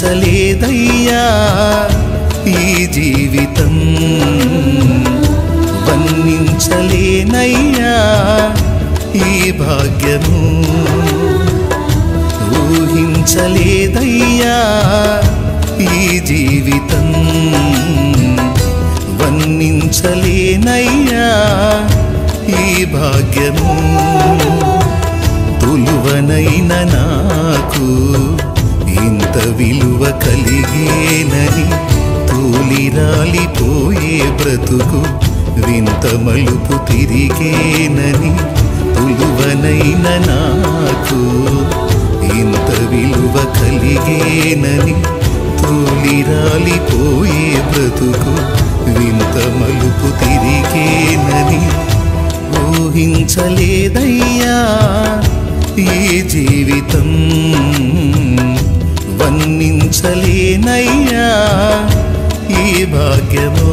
వర్ణించలేదయ్యా ఈ జీవితం వర్ణించలేనయ్యా ఈ భాగ్యము ఊహించలేదయ్యా ఈ జీవితం వర్ణించలేనయ్యా ఈ భాగ్యము తులువనైన నాకు ఇంత విలువ కలిగేనని తూలిరాలిపోయే బ్రతుకు వింత మలుపు తిరిగేనని తులువనైన నాకు ఇంత విలువ కలిగేనని తూలిరాలిపోయే బ్రతుకు వింత మలుపు తిరిగేనని ఊహించలేదయ్యా ఈ జీవితం వర్ణించలేనయ్యా ఈ భాగ్యమో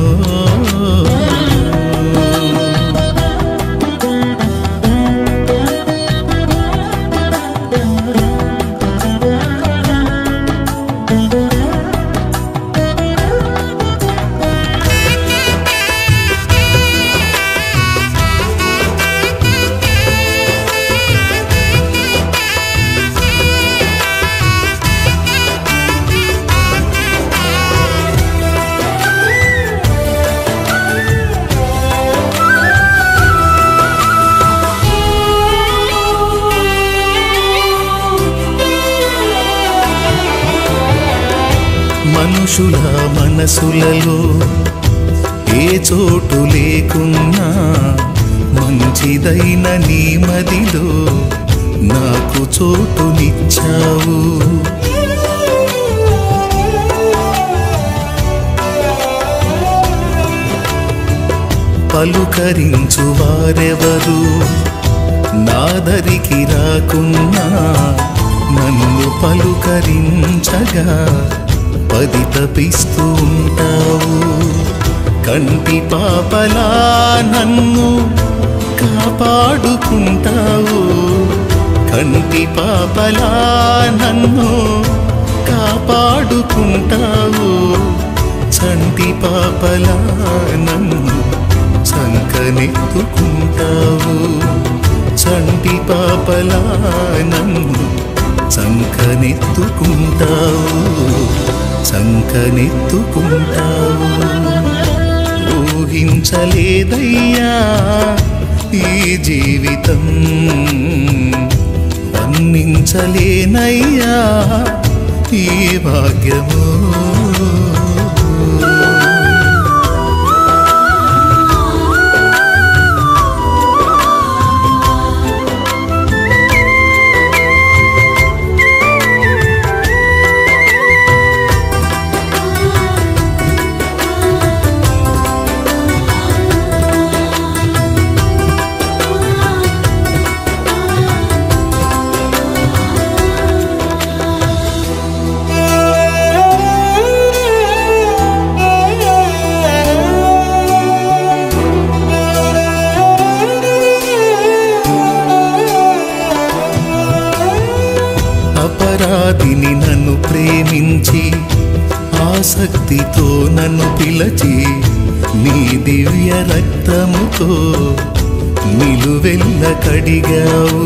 మనుషుల మనసులలో ఏ చోటు లేకున్నా మంచిదైన నీ మదిలో నాకు చోటునిచ్చావు పలుకరించు వారెవరు నాదరికి రాకున్నా నన్ను పలుకరించగా పది తపిస్తూ ఉంటావు కంటి పాపలా నన్ను కాపాడుకుంటావు కంటి పాపలా నన్ను కాపాడుకుంటావు చంటి పాపలా నన్ను చంకనెత్తుకుంటావు చంటి పాపలా నన్ను చంకనెత్తుకుంటావు చంకనెత్తుకుంటావు ఊహించలేదయ్యా ఈ జీవితం వర్ణించలేనయ్యా ఈ భాగ్యము అపరాధిని నన్ను ప్రేమించి ఆసక్తితో నన్ను పిలచి నీ దివ్య రక్తముతో నిలువెల్ల కడిగావు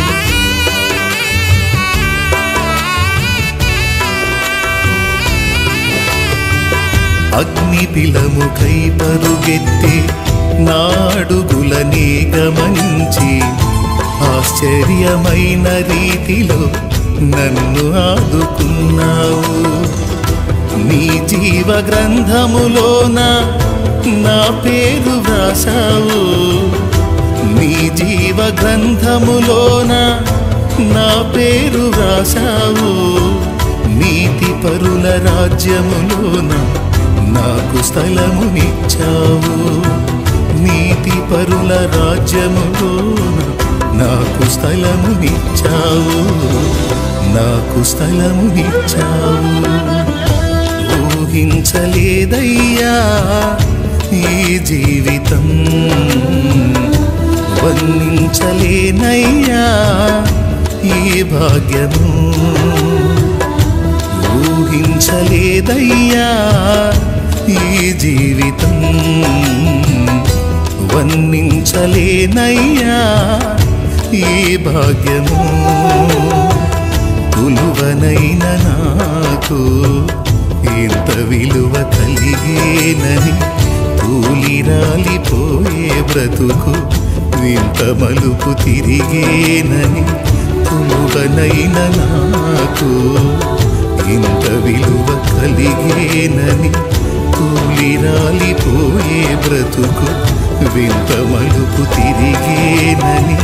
అగ్ని పిలముకై పరుగెత్తి నాడుగులనే గమనించి ఆశ్చర్యమైన రీతిలో నన్ను ఆదుకున్నావు నీ జీవ గ్రంథములోన నా పేరు వ్రాసావు నీ జీవ గ్రంథములోన నా పేరు వ్రాసావు నీతి పరుల రాజ్యములోన నాకు స్థలమునిచ్చావు నీతి పరుల రాజ్యములోన నాకు స్థలమునిచ్చావు నాకు స్థలమునిచ్చావు ఊహించలేదయ్యా ఈ జీవితం వర్ణించలేనయ్యా ఈ భాగ్యము ఊహించలేదయ్యా ఈ జీవితం వర్ణించలేనయ్యా ఈ భాగ్యము కులువనైన నాకు ఇంత విలువ కలిగేనని కూలిరాలిపోయే బ్రతుకు వింత మలుపు తిరిగేనని కులువనైన నాకు ఇంత విలువ కలిగేనని కూలిరాలిపోయే బ్రతుకు వింత మలుపు తిరిగేనని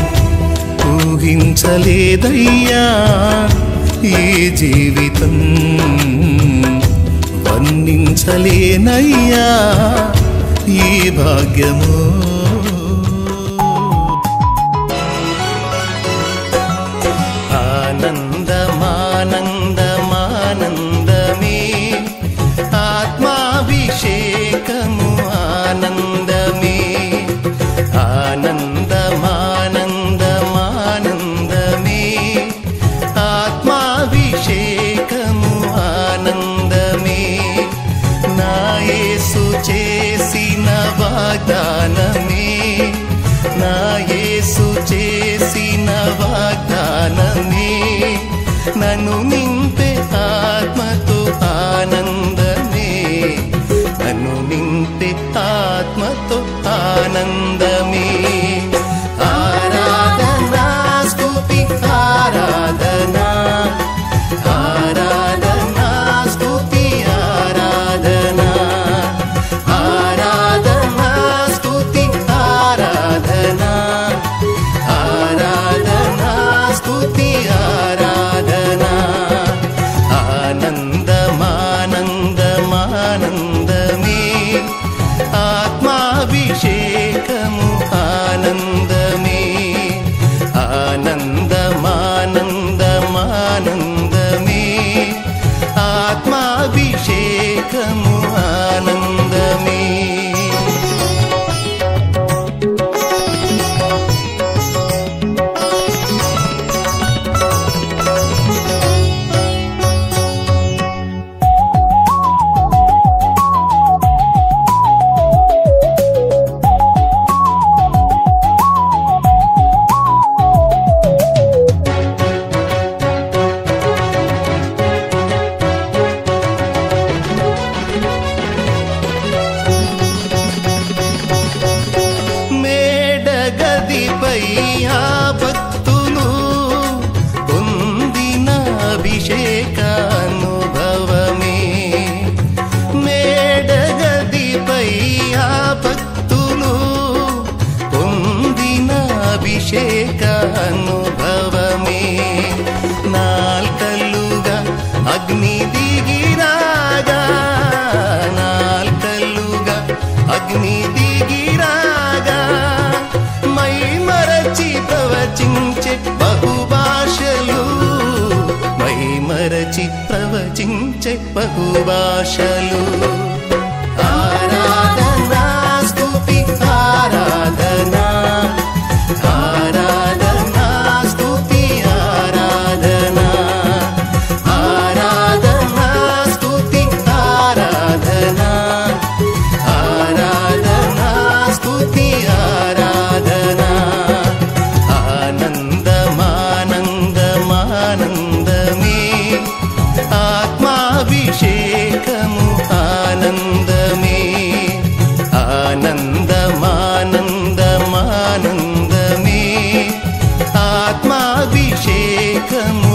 ఊహించలేదయ్యా ఈ జీవితం వర్ణించలేనయ్యా ఈ భాగ్యము ఆనందమానందమానందమే ఆత్మాభిషేకము ఆనందమే ఆనందమానందమానందమే ఆత్మాభిషేకము ఆనందమే నా యేసు చేసిన వాగ్దానమే నా యేసు చేసిన వాగ్దానమే నన్ను నింపే ఆత్మతో ఆనందమే నన్ను నింపే ఆత్మతో ఆనందమే ఆరాధనా స్తుతి ఆరాధనా ఆరాధనా స్తుతి ఆరాధనా ఆరాధనా స్తుతి ఆరాధనా ఆరాధనా స్తుతి ఆరాధనా ఆనందమానందమానందమే ఆత్మాభిషేకము ఆనందమే ఆనందమానందమానందమే ఆత్మాభిషేకము ఆనందమే మేడగదిపై ఆ భక్తులు పొందిన అభిషేకానుభవమే మేడగదిపై ఆ భక్తులు పొందిన అభిషేకానుభవమే నాల్కల్లుగా అగ్ని దిగిరాగా నాల్కల్లుగా అగ్ని దిగిరాగా మై మరచి ప్రవచించే బహుభాషలు మై మరచి ప్రవచించే బహుభాషలు ఆరాధనా స్తుతి ఆరాధనా ఆరాధనా స్తుతి ఆరాధనా ఆరాధనా స్తుతి ఆరాధనా ఆరాధనా స్తుతి ఆరాధనా ఆనందమానందమానందమే ఆత్మాభిషేకము ఆనందమే ఆనందమానందమానందమే ఆత్మాభిషేకము